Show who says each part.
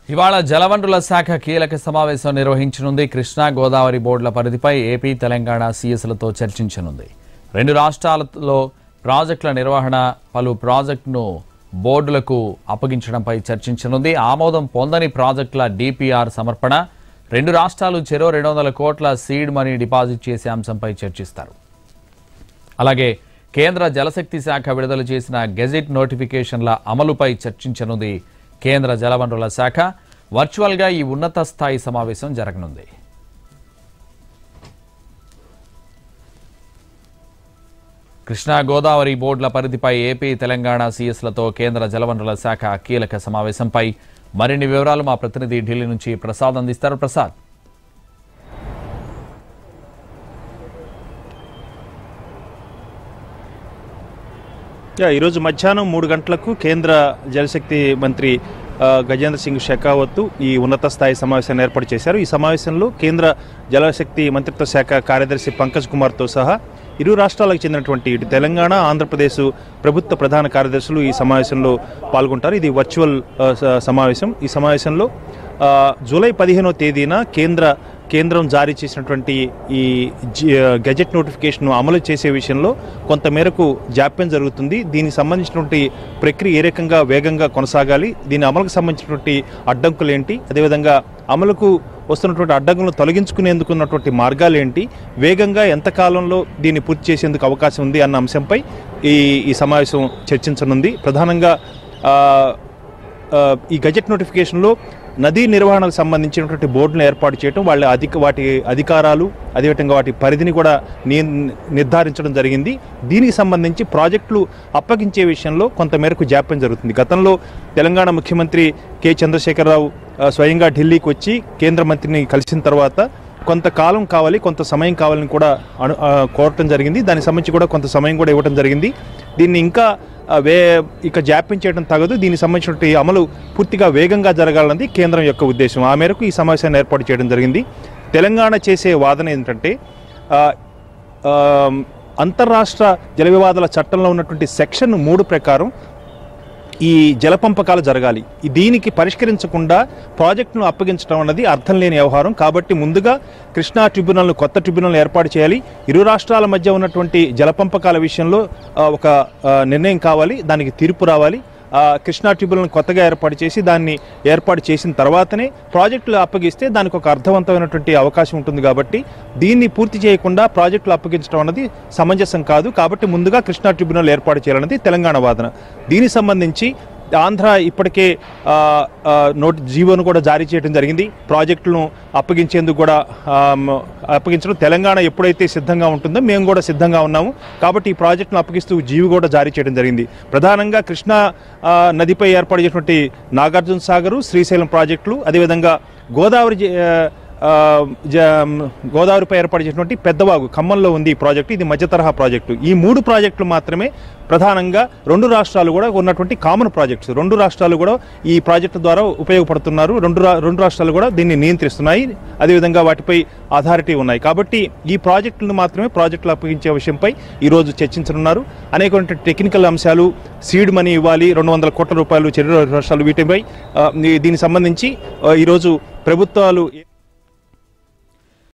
Speaker 1: ఇవాళ జలవనరుల శాఖ కీలక సమావేశం నిర్వహించనుంది కృష్ణా గోదావరి బోర్డుల పరిధిపై ఏపీ తెలంగాణ సీఎస్లతో చర్చించనుంది రెండు రాష్ట్రాలలో ప్రాజెక్టుల నిర్వహణ పలు ప్రాజెక్టును బోర్డులకు అప్పగించడంపై చర్చించనుంది ఆమోదం పొందని ప్రాజెక్టుల డిపిఆర్ సమర్పణ రెండు రాష్ట్రాలు చెరో రెండు వందల కోట్ల సీడ్ మనీ డిపాజిట్ చేసే అంశంపై చర్చిస్తారు అలాగే కేంద్ర జలశక్తి శాఖ విడుదల చేసిన గెజిట్ నోటిఫికేషన్ల అమలుపై చర్చించనుంది కేంద్ర జలవనరుల శాఖ వర్చువల్గా ఈ ఉన్నత స్థాయి సమావేశం జరగనుంది కృష్ణా గోదావరి బోర్డుల పరిధిపై ఏపీ తెలంగాణ సీఎస్లతో కేంద్ర జలవనరుల శాఖ కీలక సమావేశంపై మరిన్ని వివరాలు మా ప్రతినిధి ఢిల్లీ నుంచి ప్రసాద్ అందిస్తారు ప్రసాద్
Speaker 2: యా, ఈరోజు మధ్యాహ్నం మూడు గంటలకు కేంద్ర జలశక్తి మంత్రి ఆ, గజేంద్ర సింగ్ షెకావత్ ఈ ఉన్నత స్థాయి సమావేశాన్ని ఏర్పాటు చేశారు ఈ సమావేశంలో కేంద్ర జలశక్తి మంత్రిత్వ శాఖ కార్యదర్శి పంకజ్ కుమార్తో సహా ఇరు రాష్ట్రాలకు చెందినటువంటి ఇటు తెలంగాణ ఆంధ్రప్రదేశ్ ప్రభుత్వ ప్రధాన కార్యదర్శులు ఈ సమావేశంలో పాల్గొంటారు ఇది వర్చువల్ ఆ, స- సమావేశం ఈ సమావేశంలో ఆ, జూలై పదిహేనో తేదీన కేంద్ర కేంద్రం జారీ చేసినటువంటి ఈ జి- గెజెట్ నోటిఫికేషన్ను అమలు చేసే విషయంలో కొంతమేరకు జాప్యం జరుగుతుంది దీనికి సంబంధించినటువంటి ప్రక్రియ ఏ రకంగా వేగంగా కొనసాగాలి దీని అమలుకు సంబంధించినటువంటి అడ్డంకులు ఏంటి అదేవిధంగా అమలుకు వస్తున్నటువంటి అడ్డంకులను తొలగించుకునేందుకు ఉన్నటువంటి మార్గాలు ఏంటి వేగంగా ఎంత కాలంలో దీన్ని పూర్తి చేసేందుకు అవకాశం ఉంది అన్న అంశంపై ఈ ఈ సమావేశం చర్చించనుంది ప్రధానంగా ఆ, ఆ, ఈ గజెట్ నోటిఫికేషన్లో నదీ నిర్వహణకు సంబంధించినటువంటి బోర్డును ఏర్పాటు చేయడం వాళ్ళ అధిక వాటి అధికారాలు అదేవిధంగా వాటి పరిధిని కూడా ని నిర్ధారించడం జరిగింది దీనికి సంబంధించి ప్రాజెక్టులు అప్పగించే విషయంలో కొంతమేరకు జాప్యం జరుగుతుంది గతంలో తెలంగాణ ముఖ్యమంత్రి కె చంద్రశేఖరరావు ఆ, స్వయంగా ఢిల్లీకి వచ్చి కేంద్ర మంత్రిని కలిసిన తర్వాత కొంతకాలం కావాలి కొంత సమయం కావాలని కూడా అను ఆ, కోరటం జరిగింది దానికి సంబంధించి కూడా కొంత సమయం కూడా ఇవ్వడం జరిగింది దీన్ని ఇంకా ఆ, వే ఇక జాప్యం చేయడం తగదు దీనికి సంబంధించినటువంటి అమలు పూర్తిగా వేగంగా జరగాలన్నది కేంద్రం యొక్క ఉద్దేశం ఆ మేరకు ఈ సమావేశాన్ని ఏర్పాటు చేయడం జరిగింది తెలంగాణ చేసే వాదన ఏంటంటే ఆ, ఆ, అంతర్రాష్ట్ర జల వివాదాల చట్టంలో ఉన్నటువంటి సెక్షన్ మూడు ప్రకారం ఈ జల పంపకాలు జరగాలి ఈ దీనికి పరిష్కరించకుండా ప్రాజెక్టును అప్పగించడం అన్నది అర్థం లేని వ్యవహారం కాబట్టి ముందుగా కృష్ణా ట్రిబ్యునల్ను కొత్త ట్రిబ్యునల్ ఏర్పాటు చేయాలి ఇరు రాష్ట్రాల మధ్య ఉన్నటువంటి జల పంపకాల విషయంలో ఆ, ఒక ఆ, నిర్ణయం కావాలి దానికి తీర్పు రావాలి ఆ, కృష్ణా ట్రిబ్యునల్ కొత్తగా ఏర్పాటు చేసి దాన్ని ఏర్పాటు చేసిన తర్వాతనే ప్రాజెక్టులు అప్పగిస్తే దానికి ఒక అర్థవంతమైనటువంటి అవకాశం ఉంటుంది కాబట్టి దీన్ని పూర్తి చేయకుండా ప్రాజెక్టులు అప్పగించడం అన్నది సమంజసం కాదు కాబట్టి ముందుగా కృష్ణా ట్రిబ్యునల్ ఏర్పాటు చేయాలన్నది తెలంగాణ వాదన దీనికి సంబంధించి ఆంధ్ర ఇప్పటికే ఆ, ఆ, నోటి జీవోను కూడా జారీ చేయడం జరిగింది ప్రాజెక్టులను అప్పగించేందుకు కూడా ఆమ్, అప్పగించడం తెలంగాణ ఎప్పుడైతే సిద్ధంగా ఉంటుందో మేము కూడా సిద్ధంగా ఉన్నాము కాబట్టి ఈ ప్రాజెక్టును అప్పగిస్తూ జీవి కూడా జారీ చేయడం జరిగింది ప్రధానంగా కృష్ణా ఆ, నదిపై ఏర్పాటు చేసినటువంటి నాగార్జున సాగరు శ్రీశైలం ప్రాజెక్టులు అదేవిధంగా గోదావరి జ- ఆ, జ- గోదావరిపై ఏర్పాటు చేసినటువంటి పెద్దవాగు ఖమ్మంలో ఉంది ఈ ప్రాజెక్టు ఇది మధ్య తరహా ప్రాజెక్టు ఈ మూడు ప్రాజెక్టులు మాత్రమే ప్రధానంగా రెండు రాష్ట్రాలు కూడా ఉన్నటువంటి కామన్ ప్రాజెక్ట్స్ రెండు రాష్ట్రాలు కూడా ఈ ప్రాజెక్టు ద్వారా ఉపయోగపడుతున్నారు రెండు రా- రెండు రాష్ట్రాలు కూడా దీన్ని నియంత్రిస్తున్నాయి అదేవిధంగా వాటిపై అథారిటీ ఉన్నాయి కాబట్టి ఈ ప్రాజెక్టులను మాత్రమే ప్రాజెక్టులు అప్పగించే విషయంపై ఈరోజు చర్చించనున్నారు అనేకటువంటి టెక్నికల్ అంశాలు సీడ్ మనీ ఇవ్వాలి రెండు వందల కోట్ల రూపాయలు చెరు రాష్ట్రాలు వీటిపై ఆ, ఈ- దీనికి సంబంధించి ఆ, ఈరోజు ప్రభుత్వాలు